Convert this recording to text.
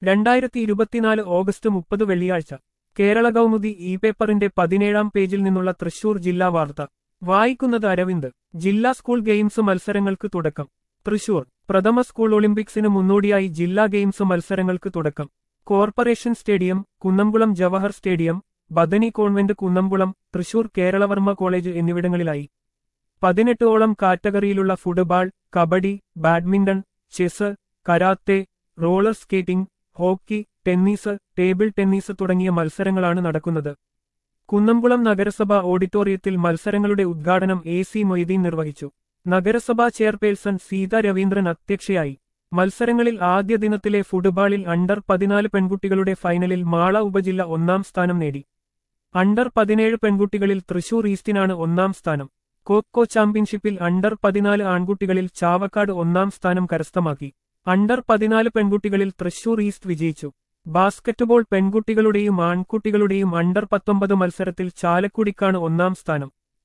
രണ്ടായിരത്തി ഇരുപത്തിനാല് ഓഗസ്റ്റ് മുപ്പത് വെള്ളിയാഴ്ച കേരള കൗമുദി ഇ പേപ്പറിന്റെ പതിനേഴാം പേജിൽ നിന്നുള്ള തൃശൂർ ജില്ലാ വാർത്ത വായിക്കുന്നത് അരവിന്ദ് ജില്ലാ സ്കൂൾ ഗെയിംസ് മത്സരങ്ങൾക്ക് തുടക്കം തൃശൂർ പ്രഥമ സ്കൂൾ ഒളിമ്പിക്സിന് മുന്നോടിയായി ജില്ലാ ഗെയിംസ് മത്സരങ്ങൾക്ക് തുടക്കം corporation stadium Kunnamkulam Jawahar stadium Bethany convent Kunnamkulam Thrissur Keralavarma college എന്നിവിടങ്ങളിലായി പതിനെട്ടോളം കാറ്റഗറിയിലുള്ള football kabaddi badminton chess karate roller skating hockey tennis table tennis തുടങ്ങിയ മത്സരങ്ങളാണ് നടക്കുന്നത് കുന്നംകുളം നഗരസഭ ഓഡിറ്റോറിയത്തിൽ മത്സരങ്ങളുടെ ഉദ്ഘാടനം എ സി മൊയ്തീൻ നിർവഹിച്ചു നഗരസഭാ ചെയർപേഴ്സൺ സീത രവീന്ദ്രൻ അധ്യക്ഷയായി മത്സരങ്ങളിൽ ആദ്യ ദിനത്തിലെ ഫുട്ബോളിൽ അണ്ടർ പതിനാല് പെൺകുട്ടികളുടെ ഫൈനലിൽ മാള ഉപജില്ല ഒന്നാം സ്ഥാനം നേടി അണ്ടർ പതിനേഴ് പെൺകുട്ടികളിൽ തൃശൂർ ഈസ്റ്റിനാണ് ഒന്നാം സ്ഥാനം കോക്കോ ചാമ്പ്യൻഷിപ്പിൽ അണ്ടർ പതിനാല് ആൺകുട്ടികളിൽ ചാവക്കാട് ഒന്നാം സ്ഥാനം കരസ്ഥമാക്കി അണ്ടർ പതിനാല് പെൺകുട്ടികളിൽ തൃശൂർ ഈസ്റ്റ് വിജയിച്ചു ബാസ്കറ്റ്ബോൾ പെൺകുട്ടികളുടെയും ആൺകുട്ടികളുടെയും അണ്ടർ പത്തൊമ്പത് മത്സരത്തിൽ ചാലക്കുടിക്കാണ് ഒന്നാം സ്ഥാനം